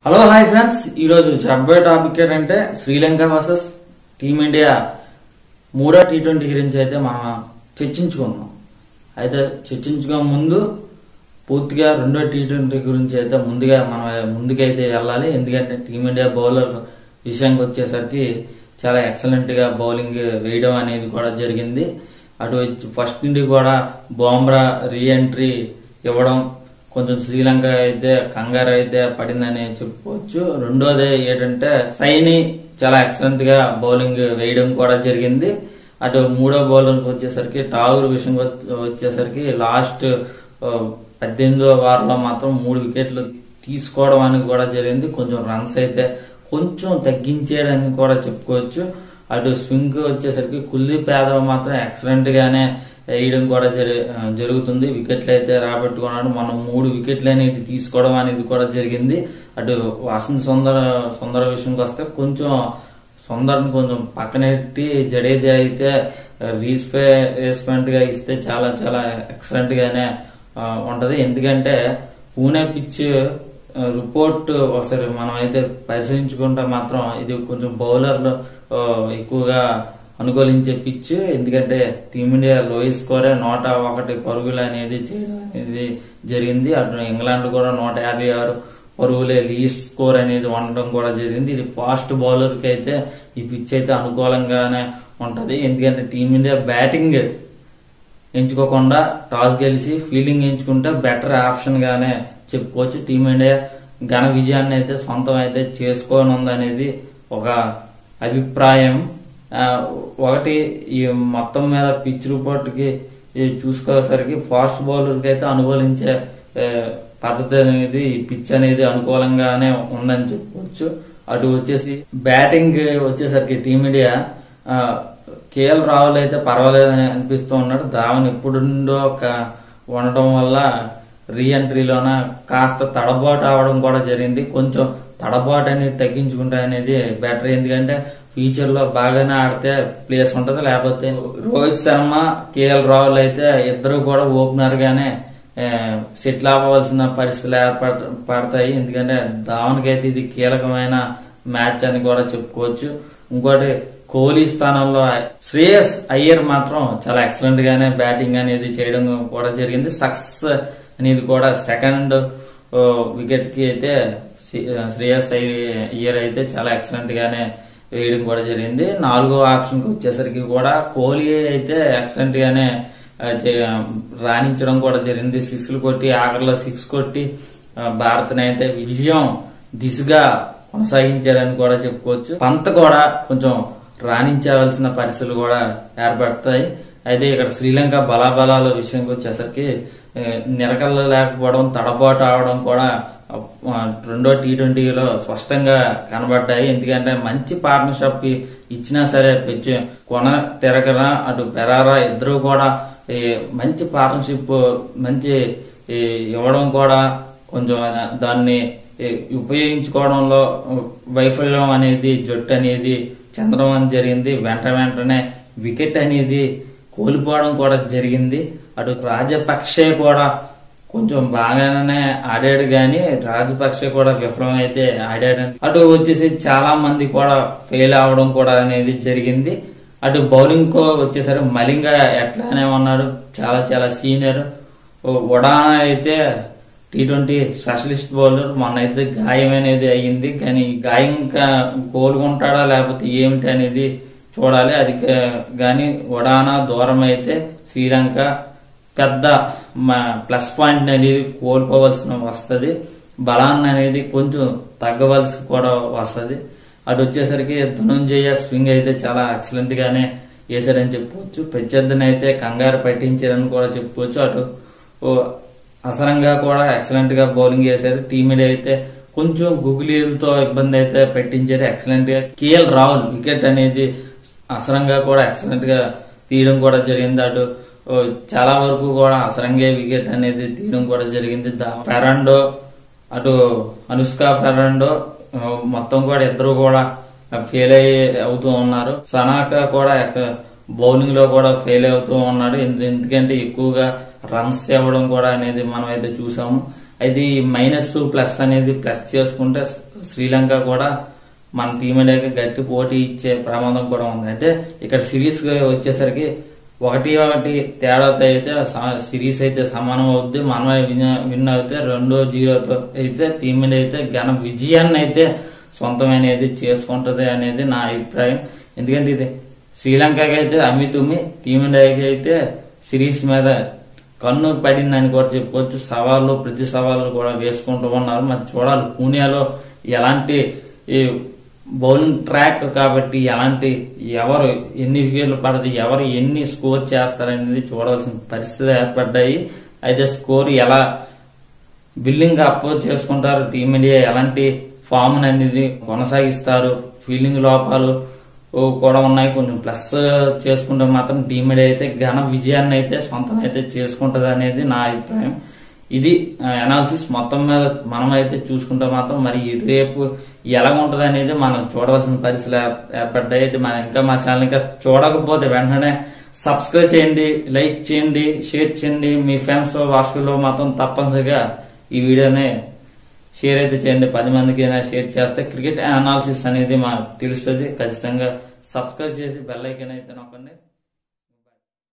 hello hi friends ఈ రోజు చెప్పబోయే టాపిక్ ఏంటంటే శ్రీలంక వర్సెస్ టీమిండియా మూడో టీ ట్వంటీ గురించి అయితే మనం చర్చించుకున్నాం అయితే చర్చించుకో ముందు పూర్తిగా రెండో టీ ట్వంటీ గురించి అయితే ముందుగా మనం ముందుకైతే వెళ్ళాలి ఎందుకంటే టీమిండియా బౌలర్ విషయానికి వచ్చేసరికి చాలా ఎక్సలెంట్ గా బౌలింగ్ వేయడం అనేది కూడా జరిగింది అటు ఫస్ట్ నుండి కూడా బోమ్రా రీ ఎంట్రీ ఇవ్వడం కొంచెం శ్రీలంక అయితే కంగారు అయితే పడిందని చెప్పుకోవచ్చు రెండోది ఏంటంటే సైని చాలా ఎక్సలెంట్ గా బౌలింగ్ వేయడం కూడా జరిగింది అటు మూడో బౌలర్ వచ్చేసరికి టాగూర్ విషయం వచ్చేసరికి లాస్ట్ ఆ, పద్దెనిమిదో వారంలో మాత్రం మూడు వికెట్లు తీసుకోవడం అనేది కూడా జరిగింది కొంచెం రన్స్ అయితే కొంచెం తగ్గించేయడానికి కూడా చెప్పుకోవచ్చు అటు స్వింగ్ వచ్చేసరికి కుల్దీప్ యాదవ్ మాత్రం ఎక్సలెంట్ గానే వేయడం కూడా జరి- ఆ, జరుగుతుంది వికెట్లు అయితే రాబట్టుకున్నాడు మనం మూడు వికెట్లు అనేది తీసుకోవడం అనేది కూడా జరిగింది అటు వాసంత్ సుందర సుందర విషయంకి వస్తే కొంచెం సుందర్ని కొంచెం పక్కనెట్టి జడేజా అయితే రీస్పేస్మెంట్ గా ఇస్తే చాలా చాలా ఎక్సలెంట్ గానే ఆ, ఉంటది ఎందుకంటే పూణే పిచ్ ఆ, రిపోర్ట్ ఒకసారి మనం అయితే పరిశీలించుకుంటే మాత్రం ఇది కొంచెం బౌలర్లు ఆ, ఎక్కువగా అనుకూలించే పిచ్ ఎందుకంటే టీమిండియా లోయర్ స్కోరే నూట ఒకటి పరుగులు అనేది చేయడం అనేది జరిగింది అటు ఇంగ్లాండ్ కూడా నూట యాభై ఆరు పరుగులే లీస్ట్ స్కోర్ అనేది ఉండడం కూడా జరిగింది ఇది ఫాస్ట్ బౌలర్ కి అయితే ఈ పిచ్ అయితే అనుకూలంగానే ఉంటది ఎందుకంటే టీమిండియా బ్యాటింగ్ ఎంచుకోకుండా టాస్ గెలిచి ఫీల్డింగ్ ఎంచుకుంటే బెటర్ ఆప్షన్ గానే చెప్పుకోవచ్చు టీమిండియా ఘన విజయాన్ని అయితే సొంతం అయితే చేసుకోనుంది అనేది ఒక అభిప్రాయం ఆ, ఒకటి ఈ మొత్తం మీద పిచ్ రిపోర్ట్ కి ఈ చూసుకోసరికి ఫాస్ట్ బౌలర్ కి అయితే అనుకూలించే ఆ, పద్ధతి అనేది ఈ పిచ్ అనేది అనుకూలంగానే ఉందని చెప్పుకోవచ్చు అటు వచ్చేసి బ్యాటింగ్ వచ్చేసరికి టీమిండియా ఆ, కేఎల్ రాహుల్ అయితే పర్వాలేదని అనిపిస్తూ ఉన్నాడు ధావన్ ఎప్పుడుండో ఒక ఉండటం వల్ల రీ ఎంట్రీలోన కాస్త తడబాటు అవడం కూడా జరిగింది కొంచెం తడబాటు అనేది తగ్గించుకుంటే అనేది బెటర్ ఎందుకంటే ఫ్యూచర్ లో బాగానే ఆడితే ప్లేస్ ఉంటది లేకపోతే రోహిత్ శర్మ కేఎల్ రాహుల్ అయితే ఇద్దరు కూడా ఓపెనర్ గానే సెటిల్ అవ్వవలసిన పరిస్థితులు ఏర్పడ పడతాయి ఎందుకంటే ధావన్కి అయితే ఇది కీలకమైన మ్యాచ్ అని కూడా చెప్పుకోవచ్చు ఇంకోటి కోహ్లీ స్థానంలో శ్రేయస్ అయ్యర్ మాత్రం చాలా ఎక్సలెంట్ గానే బ్యాటింగ్ అనేది చేయడం కూడా జరిగింది సక్సెస్ అనేది కూడా సెకండ్ వికెట్ కి అయితే శ్రీ- శ్రేయస్ అయ్యర్ అయితే చాలా ఎక్సలెంట్ గానే వేయడం కూడా జరిగింది నాలుగో ఆప్షన్ కి వచ్చేసరికి కూడా కోహ్లీ అయితే ఎక్సలెంట్ గానే ఆ, చే- రాణించడం కూడా జరిగింది సిక్స్లు కొట్టి ఆఖరిలో సిక్స్ కొట్టి ఆ, భారత్ని అయితే విజయం దిశగా కొనసాగించారని కూడా చెప్పుకోవచ్చు పంత కూడా కొంచెం రాణించవలసిన పరిస్థితులు కూడా ఏర్పడతాయి అయితే ఇక్కడ శ్రీలంక బలాబలాల విషయంకి వచ్చేసరికి ఏ, నిరకలు లేకపోవడం తడబాటు అవడం కూడా ఆ, రెండో టీ ట్వంటీలో స్పష్టంగా కనబడ్డాయి ఎందుకంటే మంచి పార్ట్నర్షిప్ ఇచ్చినా సరే పెంచి కొన తిరగన అటు పెరారా ఇద్దరు కూడా ఈ మంచి పార్ట్నర్షిప్ మంచి ఈ ఇవ్వడం కూడా కొంచెం దాన్ని ఈ ఉపయోగించుకోవడంలో వైఫల్యం అనేది జట్టు అనేది చెందడం అనేది జరిగింది వెంట వెంటనే వికెట్ అనేది కోల్పోవడం కూడా జరిగింది అటు రాజపక్షే కూడా కొంచెం బాగానే ఆడాడు గాని రాజపక్షే కూడా విఫలం అయితే ఆడాడు అటు వచ్చేసి చాలా మంది కూడా ఫెయిల్ అవడం కూడా అనేది జరిగింది అటు బౌలింగ్ కో వచ్చేసరికి మలింగ ఎట్లానే ఉన్నాడు చాలా చాలా సీనియర్ వడానా అయితే టీ ట్వంటీ స్పెషలిస్ట్ బౌలర్ మొన్న అయితే గాయం అనేది అయ్యింది కానీ ఈ గాయం కా- కోలుకుంటాడా లేకపోతే ఏమిటి అనేది చూడాలి అది కా- గాని వడానా దూరం అయితే శ్రీలంక పెద్ద మ- ప్లస్ పాయింట్ అనేది కోల్పోవలసిన వస్తది బలాన్ని అనేది కొంచెం తగ్గవలసి కూడా వస్తది అటు వచ్చేసరికి ధనుంజయ స్వింగ్ అయితే చాలా ఎక్సలెంట్ గానే వేశారని చెప్పుకోవచ్చు ప్రత్యర్థిని అయితే కంగారు పట్టించారని కూడా చెప్పుకోవచ్చు అటు ఓ అసరంగా కూడా ఎక్సలెంట్ గా బౌలింగ్ చేశారు టీమిండియా అయితే కొంచెం గుగ్లీలతో ఇబ్బంది అయితే పెట్టించారు ఎక్సలెంట్ గా కేఎల్ రాహుల్ వికెట్ అనేది అసరంగా కూడా ఎక్సలెంట్ గా తీయడం కూడా జరిగింది అటు ఓ, చాలా వరకు కూడా అసరంగే వికెట్ అనేది తీయడం కూడా జరిగింది దా- ఫెరాండో అటు అనుష్క ఫెరాండో ఆ, మొత్తం కూడా ఇద్దరు కూడా ఫెయిల్ అయ్యి అవుతూ ఉన్నారు సనాక కూడా ఎక్క- బౌలింగ్ లో కూడా ఫెయిల్ అవుతూ ఉన్నాడు ఎందు- ఎందుకంటే ఎక్కువగా రన్స్ ఇవ్వడం కూడా అనేది మనం అయితే చూసాము అయితే ఈ మైనస్ ప్లస్ అనేది ప్లస్ చేసుకుంటే శ్రీలంక కూడా మన టీం ఇండియాకి గట్టి పోటీ ఇచ్చే ప్రమాదం కూడా ఉంది అయితే ఇక్కడ సిరీస్ వచ్చేసరికి ఒకటి ఒకటి తేడాతో అయితే స- సిరీస్ అయితే సమానం అవుద్ది మనమే విన్ విన్ అయితే రెండో జీరోతో అయితే టీమిండియా అయితే ఘన విజయాన్ని అయితే సొంతమైనది చేసుకుంటది అనేది నా అభిప్రాయం ఎందుకంటే ఇది శ్రీలంకకి అయితే అమితుమి టీమిండియాకి అయితే సిరీస్ మీద కన్ను పడిందని కూడా చెప్పుకోవచ్చు సవాళ్ళు ప్రతి సవాళ్ళు కూడా వేసుకుంటూ ఉన్నారు మరి చూడాలి పూణేలో ఎలాంటి ఈ బౌలింగ్ ట్రాక్ కాబట్టి ఎలాంటి ఎవరు ఎన్ని వికెట్లు పడదు ఎవరు ఎన్ని స్కోర్ చేస్తారనేది చూడాల్సిన పరిస్థితులు ఏర్పడ్డాయి అయితే స్కోర్ ఎలా బిల్డింగ్ అప్రోచ్ చేసుకుంటారు టీమిండియా ఎలాంటి ఫామ్ అనేది కొనసాగిస్తారు ఫీల్డింగ్ లోపాలు ఓ కూడా ఉన్నాయి కొంచెం ప్లస్ చేసుకుంటే మాత్రం టీమిండియా అయితే ఘన విజయాన్ని అయితే సొంతం అయితే చేసుకుంటది అనేది నా అభిప్రాయం ఇది అనాలిసిస్ మొత్తం మీద మనం అయితే చూసుకుంటే మాత్రం మరి ఈ రేపు ఎలా ఉంటది అనేది మనం చూడవలసిన పరిస్థితులు ఏర్- ఏర్పడ్డాయి అయితే మనం ఇంకా మా ఛానల్ ఇంకా చూడకపోతే వెంటనే సబ్స్క్రైబ్ చేయండి లైక్ చేయండి షేర్ చేయండి మీ ఫ్రెండ్స్ వాట్సాప్లో మాత్రం తప్పనిసరిగా ఈ వీడియోని షేర్ అయితే చేయండి పది మందికి అయినా షేర్ చేస్తే క్రికెట్ అనాలిసిస్ అనేది మాకు తెలుస్తుంది ఖచ్చితంగా సబ్స్క్రైబ్ చేసి బెల్ ఐకన్ అయితే నొక్కండి